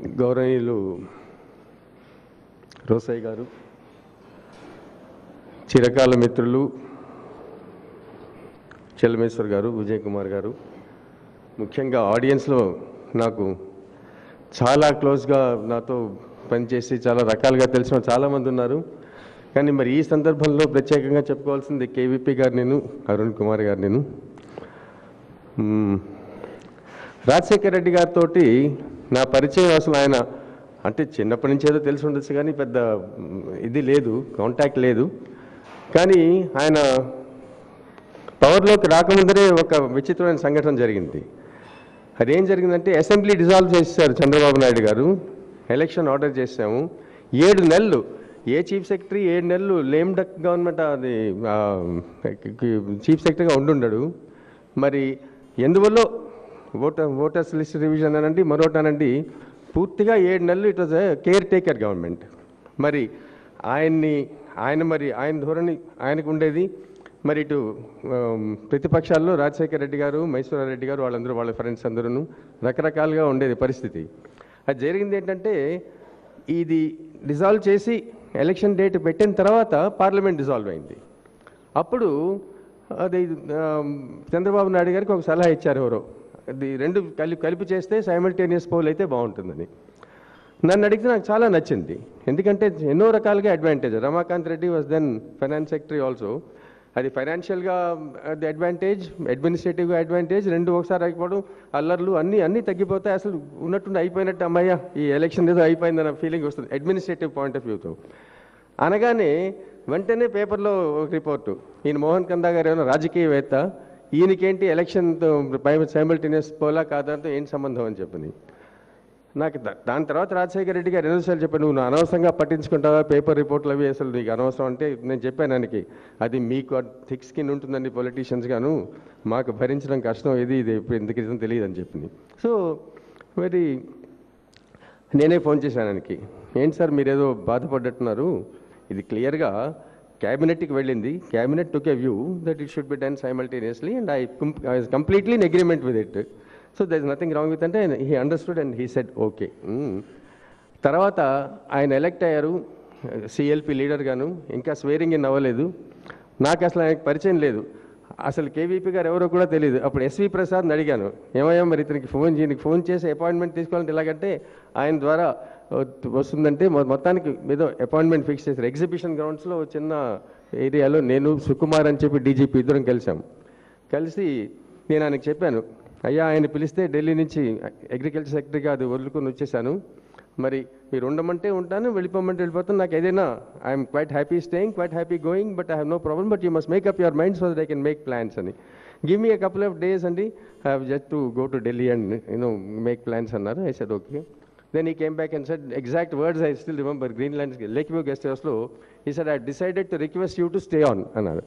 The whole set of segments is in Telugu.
గౌరవనీయులు రోసయ్య గారు చిరకాల మిత్రులు చెల్లమేశ్వర్ గారు విజయ్ కుమార్ గారు ముఖ్యంగా ఆడియన్స్లో నాకు చాలా క్లోజ్గా నాతో పనిచేసి చాలా రకాలుగా తెలిసిన చాలామంది ఉన్నారు కానీ మరి ఈ సందర్భంలో ప్రత్యేకంగా చెప్పుకోవాల్సింది కేవీపీ గారు నేను అరుణ్ కుమార్ గారు నేను మ్మ్. రాజశేఖర రెడ్డి గారితో నా పరిచయం అసలు ఆయన అంటే చిన్నప్పటి నుంచి ఏదో తెలిసి ఉండొచ్చు కానీ పెద్ద మ్, ఇది లేదు కాంటాక్ట్ లేదు కానీ ఆయన పవర్లోకి రాకముందరే ఒక విచిత్రమైన సంఘటన జరిగింది అదేం జరిగిందంటే అసెంబ్లీ డిజాల్వ్ చేశారు చంద్రబాబు నాయుడు గారు ఎలక్షన్ ఆర్డర్ చేశాము ఏడు నెలలు ఏ చీఫ్ సెక్రటరీ ఏడు నెలలు లేమ్ డక్ గవర్నమెంట్ అది ఆ, చీఫ్ సెక్రటరీగా ఉండుండడు మరి ఎందువల్ల ఓటర్ ఓటర్స్ లిస్ట్ రివిజన్ అనండి మరొకటి అనండి పూర్తిగా ఏడు నెలలు it was caretaker government మరి ఆయన్ని ఆయన మరి ఆయన ధోరణి ఆయనకు ఉండేది మరి ఇటు ఆమ్, ప్రతిపక్షాల్లో రాజశేఖర రెడ్డి గారు మైసూరా రెడ్డి గారు వాళ్ళందరూ వాళ్ళ ఫ్రెండ్స్ అందరూ రకరకాలుగా ఉండేది పరిస్థితి అది జరిగింది ఏంటంటే ఇది డిజాల్వ్ చేసి ఎలక్షన్ డేట్ పెట్టిన తర్వాత పార్లమెంట్ డిజాల్వ్ అయింది అప్పుడు అది ఆమ్, చంద్రబాబు నాయుడు గారికి ఒక సలహా ఇచ్చారు ఎవరో అది రెండు కలిపి కలిపి చేస్తే సైమల్టేనియస్ పోల్ అయితే బాగుంటుందని నన్ను అడిగితే నాకు చాలా నచ్చింది ఎందుకంటే ఎన్నో రకాలుగా advantage Ramakant Reddy was then finance secretary also అది ఫైనాన్షియల్గా అది అడ్వాంటేజ్ అడ్మినిస్ట్రేటివ్గా అడ్వాంటేజ్ రెండు ఒకసారి అయిపోవడం అల్లర్లు అన్నీ అన్నీ తగ్గిపోతాయి అసలు ఉన్నట్టుండి అయిపోయినట్టు అమ్మయ్య ఈ ఎలక్షన్ ఏదో అయిపోయిందన్న ఫీలింగ్ వస్తుంది అడ్మినిస్ట్రేటివ్ పాయింట్ ఆఫ్ వ్యూతో అనగానే వెంటనే పేపర్లో ఒక రిపోర్టు ఈయన మోహన్ కందా గారు ఏమైనా రాజకీయవేత్త ఈయనకేంటి ఎలక్షన్ సైమల్టేనియస్ పోలా కాదంతో ఏంటి సంబంధం అని చెప్పింది నాకు దా- దాని తర్వాత రాజశేఖర రెడ్డి గారు ఎన్నోసార్లు చెప్పాను నువ్వు అనవసరంగా పట్టించుకుంటావా పేపర్ రిపోర్ట్లు అవి అసలు నీకు అనవసరం అంటే నేను చెప్పాను ఆయనకి అది మీకు థిక్ స్కిన్ ఉంటుందండి పొలిటీషియన్స్ గాను మాకు భరించడం కష్టం ఇది ఇది ఇప్పుడు ఎందుకు ఇదని తెలియదు అని చెప్పింది సో మరి నేనే ఫోన్ చేశాను ఆయనకి ఏంటి సార్ మీరు ఏదో బాధపడ్డట్టున్నారు ఇది క్లియర్గా క్యాబినెట్కి వెళ్ళింది cabinet took a view that it should be done simultaneously and I I completely in agreement with it so there is nothing wrong with అంటే he understood and he said okay తర్వాత ఆయన ఎలక్ట్ అయ్యారు సిఎల్పి లీడర్ గాను ఇంకా స్వేరింగ్ ఇన్ అవ్వలేదు నాకు అసలు ఆయనకు పరిచయం లేదు అసలు కేవీపీ గారు ఎవరో కూడా తెలియదు అప్పుడు ఎస్వి ప్రసాద్ని అడిగాను ఏమయ్యా మరి ఇతనికి ఫోన్ చేయనికి ఫోన్ చేసి అపాయింట్మెంట్ తీసుకోవాలంటే ఎలాగంటే ఆయన ద్వారా వస్తుందంటే మొ- మొత్తానికి ఏదో అపాయింట్మెంట్ ఫిక్స్ చేశారు ఎగ్జిబిషన్ గ్రౌండ్స్లో చిన్న ఏరియాలో నేను సుకుమార్ అని చెప్పి డీజీపీ ఇద్దరం కలిసాం కలిసి నేను ఆయనకు చెప్పాను అయ్యా ఆయన పిలిస్తే ఢిల్లీ నుంచి అగ్రికల్చర్ సెక్రటరీగా అది వదులుకొని వచ్చేసాను మరి మీరు ఉండమంటే ఉంటాను వెళ్ళిపోమంటే వెళ్ళిపోతాను నాకు ఏదైనా I'm quite happy staying quite happy going but I have no problem but you must make up your mind so that I can make plans అని give me a couple of days అండి I have just to go to Delhi and you know make plans అన్నారు I said okay then he came back and said exact words I still remember green land lake view guest హౌస్లో he said I decided to request you to stay on అన్నారు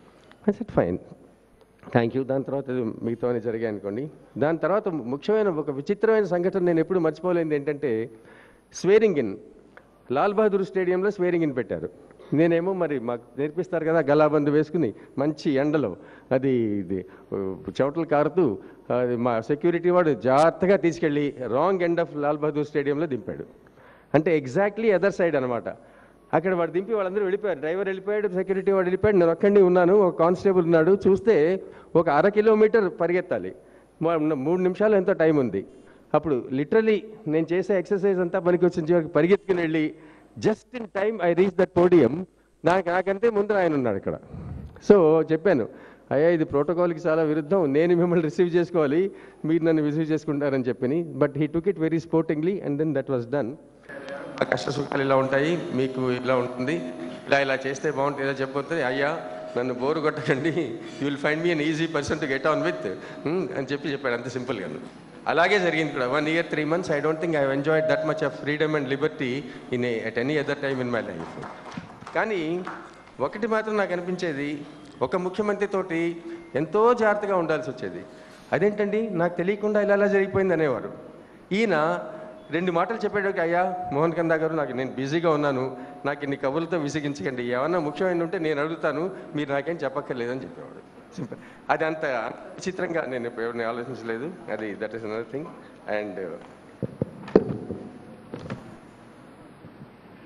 I said fine thank you దాని తర్వాత ఇది మిగతావన్నీ జరిగాయి అనుకోండి దాని తర్వాత ముఖ్యమైన ఒక విచిత్రమైన సంఘటన నేను ఎప్పుడు మర్చిపోలేనిది ఏంటంటే స్వేరింగ్ ఇన్ లాల్ బహదూర్ స్టేడియంలో స్వేరింగ్ ఇన్ పెట్టారు నేనేమో మరి మాకు నేర్పిస్తారు కదా గలాబందు వేసుకుని మంచి ఎండలో అది ఇది ఉ, చెమటలు కారుతూ అది మా సెక్యూరిటీ వాడు జాగ్రత్తగా తీసుకెళ్ళి wrong end of Lal Bahadur స్టేడియంలో దింపాడు అంటే ఎగ్జాక్ట్లీ అదర్ సైడ్ అనమాట అక్కడ వాడు దింపి వాళ్ళందరూ వెళ్ళిపోయారు డ్రైవర్ వెళ్ళిపోయాడు సెక్యూరిటీ వాడు వెళ్ళిపోయాడు నేను ఒక్కడిని ఉన్నాను ఒక కానిస్టేబుల్ ఉన్నాడు చూస్తే ఒక అర కిలోమీటర్ పరిగెత్తాలి మా- మూడు నిమిషాలు ఎంతో టైం ఉంది అప్పుడు లిటరలీ నేను చేసే ఎక్సర్సైజ్ అంతా పనికి వచ్చిన చివరికి పరిగెత్తుకుని వెళ్ళి just in time I reach that podium నాకు నాకంటే ముందు ఆయన ఉన్నాడు ఇక్కడ సో చెప్పాను అయ్యా ఇది ప్రోటోకాల్కి చాలా విరుద్ధం నేను మిమ్మల్ని రిసీవ్ చేసుకోవాలి మీరు నన్ను రిసీవ్ చేసుకుంటారని చెప్పని but he took it very sportingly and then that was done ఆ కష్ట సుఖాలు ఇలా ఉంటాయి మీకు ఇలా ఉంటుంది ఇలా ఇలా చేస్తే బాగుంటుంది ఇలా చెప్పొద్దు అయ్యా నన్ను బోరు కొట్టకండి you will find me an easy person to get on with అని చెప్పి చెప్పాడు అంత సింపుల్గా అలాగే జరిగింది కూడా one year three months I don't think I enjoyed that much of freedom and liberty in at any other time in my life కానీ ఒకటి మాత్రం నాకు అనిపించేది ఒక ముఖ్యమంత్రి తోటి ఎంతో జాగ్రత్తగా ఉండాల్సి వచ్చేది అదేంటండి నాకు తెలియకుండా ఇలా ఇలా జరిగిపోయింది అనేవారు ఈయన రెండు మాటలు చెప్పాడు అయ్యా మోహన్ కందా గారు నాకు నేను బిజీగా ఉన్నాను నాకు ఇన్ని కబుర్లతో విసిగించకండి ఏమన్నా ముఖ్యమైన ఉంటే నేను అడుగుతాను మీరు నాకేం చెప్పక్కర్లేదని చెప్పేవాడు సింపుల్ అది అంత విచిత్రంగా నేను ఎప్పుడు ఎవరిని ఆలోచించలేదు అది that is another thing and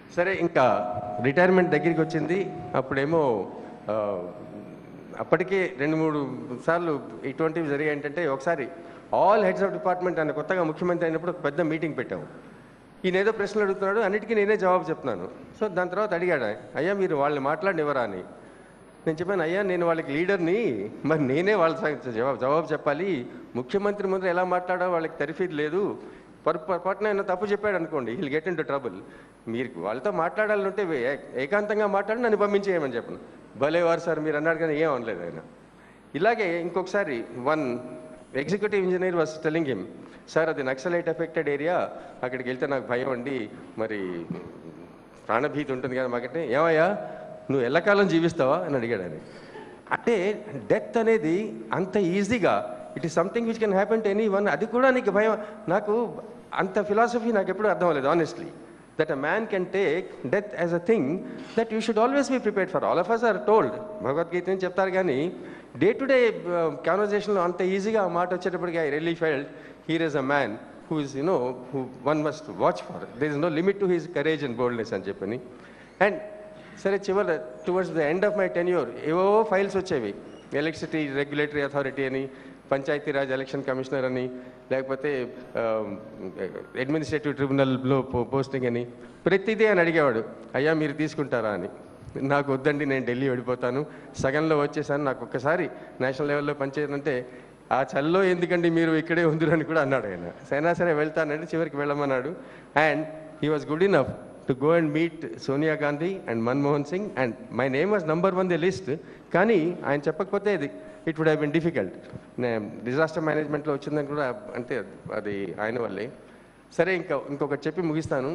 సరే ఇంకా రిటైర్మెంట్ దగ్గరికి వచ్చింది అప్పుడేమో ఆ, అప్పటికే రెండు మూడు సార్లు ఇటువంటివి జరిగాయి ఏంటంటే ఒకసారి ఆల్ హెడ్స్ ఆఫ్ డిపార్ట్మెంట్ ఆయన కొత్తగా ముఖ్యమంత్రి అయినప్పుడు ఒక పెద్ద మీటింగ్ పెట్టాము ఈయన ఏదో ప్రశ్నలు అడుగుతున్నాడు అన్నిటికీ నేనే జవాబు చెప్తున్నాను సో దాని తర్వాత అడిగాడు ఆయన, అయ్యా మీరు వాళ్ళని మాట్లాడినివ్వరా అని నేను చెప్పాను అయ్యా నేను వాళ్ళకి లీడర్ని మరి నేనే వాళ్ళ సంగతి జవాబు జవాబు చెప్పాలి ముఖ్యమంత్రి ముందు ఎలా మాట్లాడో వాళ్ళకి తరిఫీదు లేదు పొర- పొరపాటున ఆయన తప్పు చెప్పాడు అనుకోండి వీళ్ళు గెట్ ఇన్ టు ట్రబుల్ మీరు వాళ్ళతో మాట్లాడాలంటే ఏ- ఏకాంతంగా మాట్లాడి నన్ను పంపించేయమని చెప్పను భలే వారు సార్ మీరు అన్నాడు కానీ ఏం అనలేదు ఆయన ఇలాగే ఇంకొకసారి one executive engineer was telling him sir అది నక్సలైట్ ఎఫెక్టెడ్ ఏరియా అక్కడికి వెళ్తే నాకు భయం అండి మరి ప్రాణభీతి ఉంటుంది కదా మాకంటే ఏమయ్యా నువ్వు ఎల్లకాలం జీవిస్తావా అని అడిగాడు ఆయన అంటే డెత్ అనేది అంత ఈజీగా it is something which can happen to anyone అది కూడా నీకు భయం నాకు అంత ఫిలాసఫీ నాకు ఎప్పుడు అర్థం అవ్వలేదు honestly that a man can take death as a thing that you should always be prepared for all of us are told Bhagavad Gita అని చెప్తారు కానీ డే టు డే కాన్వర్జేషన్లో అంత ఈజీగా ఆ మాట వచ్చేటప్పటికి I really felt here is a man who is you know who one must watch for there is no limit to his courage and boldness అని చెప్పని అండ్ సరే చివరి towards the end of my tenure ఏవో ఫైల్స్ వచ్చేవి ఎలక్ట్రిసిటీ రెగ్యులేటరీ అథారిటీ అని పంచాయతీరాజ్ ఎలక్షన్ కమిషనర్ అని లేకపోతే అడ్మినిస్ట్రేటివ్ ట్రిబ్యునల్లో పోస్టింగ్ అని ప్రతిదీ అని అడిగేవాడు అయ్యా మీరు తీసుకుంటారా అని నాకు వద్దండి నేను ఢిల్లీ వెళ్ళిపోతాను సగంలో వచ్చేసాను నాకు ఒక్కసారి నేషనల్ లెవెల్లో పనిచేయాలంటే ఆ చల్లో ఎందుకండి మీరు ఇక్కడే ఉందిరు అని కూడా అన్నాడు ఆయన సైనా సరే వెళ్తానంటే చివరికి వెళ్ళమన్నాడు and he was good enough to go and meet Sonia Gandhi and Manmohan Singh and my name was number one the list కానీ ఆయన చెప్పకపోతే ఇది it would have been difficult disaster మేనేజ్మెంట్లో వచ్చిందని కూడా అంటే అది ఆయన వల్లే సరే ఇంకా ఇంకొకటి చెప్పి ముగిస్తాను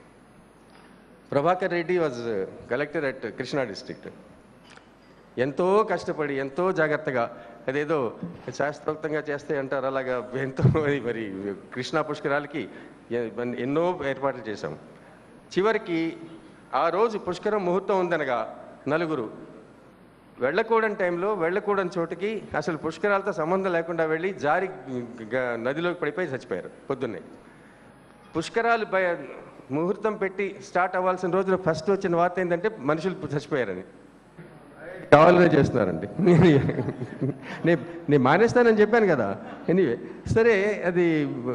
Prabhakar Reddy was collector at Krishna district ఎంతో కష్టపడి ఎంతో జాగ్రత్తగా అదేదో శాస్త్రోక్తంగా చేస్తే అంటారు అలాగా ఎంతో మరి మరి కృష్ణా పుష్కరాలకి ఎ- ఎన్నో ఏర్పాట్లు చేశాం చివరికి ఆ రోజు పుష్కరం ముహూర్తం ఉందనగా నలుగురు వెళ్ళకూడని టైంలో వెళ్ళకూడని చోటుకి అసలు పుష్కరాలతో సంబంధం లేకుండా వెళ్ళి జారి గ- నదిలోకి పడిపోయి చచ్చిపోయారు పొద్దున్నే పుష్కరాలు బయ ముహూర్తం పెట్టి స్టార్ట్ అవ్వాల్సిన రోజున ఫస్ట్ వచ్చిన వార్త ఏంటంటే మనుషులు చచ్చిపోయారని కావాలనే చేస్తున్నారండి నేను నేను మానేస్తానని చెప్పాను కదా ఎనీవే సరే అది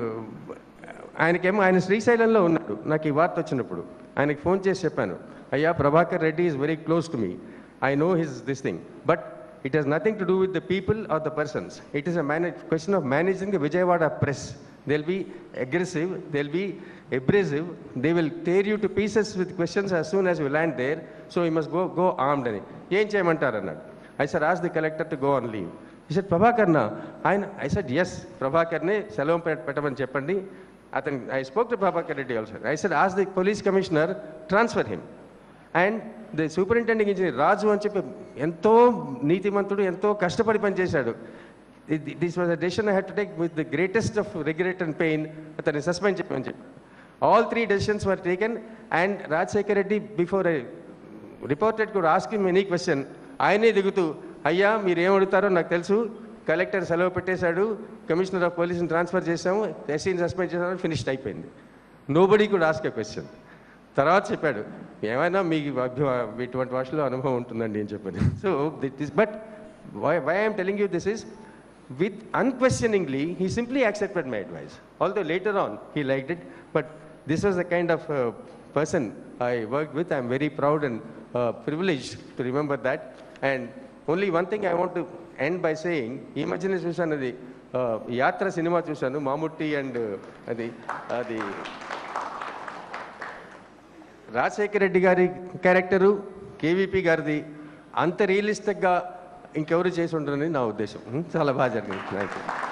ఆయనకేమో ఆయన శ్రీశైలంలో ఉన్నాడు నాకు ఈ వార్త వచ్చినప్పుడు ఆయనకి ఫోన్ చేసి చెప్పాను అయ్యా Prabhakar Reddy is very close to me I know his this thing but it has nothing to do with the people are the persons it is a manage question of managing the Vijayawada press they'll be aggressive, they'll be abrasive, they will tear you to pieces with questions as soon as you land there, so you must go, go armed అని ఏం చేయమంటారు అన్నాడు I sir ask the collector to go on leave ఈ సార్ ప్రభాకర్నా ఆయన ఐ సాid ఎస్ ప్రభాకర్ని సెలవు పెట్- పెట్టమని చెప్పండి అతను I spoke to Prabhakar Reddy also I said ask the police commissioner transfer him and the superintending engineer Raju అని చెప్పి ఎంతో నీతిమంతుడు ఎంతో కష్టపడి పనిచేశాడు this was a decision I had to take with the greatest of regret and pain అతన్ని సస్పెండ్ చెప్పమని చెప్పి all three decisions were taken and Rajasekhar Reddy before I reported కూడా ఆస్కింగ్ ఎనీ క్వశ్చన్ ఆయనే దిగుతూ అయ్యా మీరు ఏం అడుగుతారో నాకు తెలుసు కలెక్టర్ సెలవు పెట్టేశాడు కమిషనర్ ఆఫ్ పోలీస్ని ట్రాన్స్ఫర్ చేసాము ఎస్సీని సస్పెండ్ చేసాము ఫినిష్డ్ అయిపోయింది నోబడీ కూడా ఆస్క్ ఎ క్వశ్చన్ తర్వాత చెప్పాడు ఏమైనా మీకు అభ్య- ఇటువంటి భాషలో అనుభవం ఉంటుందండి అని చెప్పాను so this but why why I'm telling you this is with unquestioningly, he simply accepted my advice. Although later on he liked it, but this was the kind of uh, person I worked with. I'm very proud and uh, privileged to remember that. And only one thing I want to end by saying, ఈ మధ్యన చూశాను అది uh, యాత్ర సినిమా చూశాను మాముట్టి అండ్ అది అది రాజశేఖర రెడ్డి గారి క్యారెక్టరు కేవీపీ గారిది అంత రియలిస్టిక్గా ఇంకెవరు చేసి ఉండరని నా ఉద్దేశం చాలా బాగా జరిగింది థ్యాంక్ యూ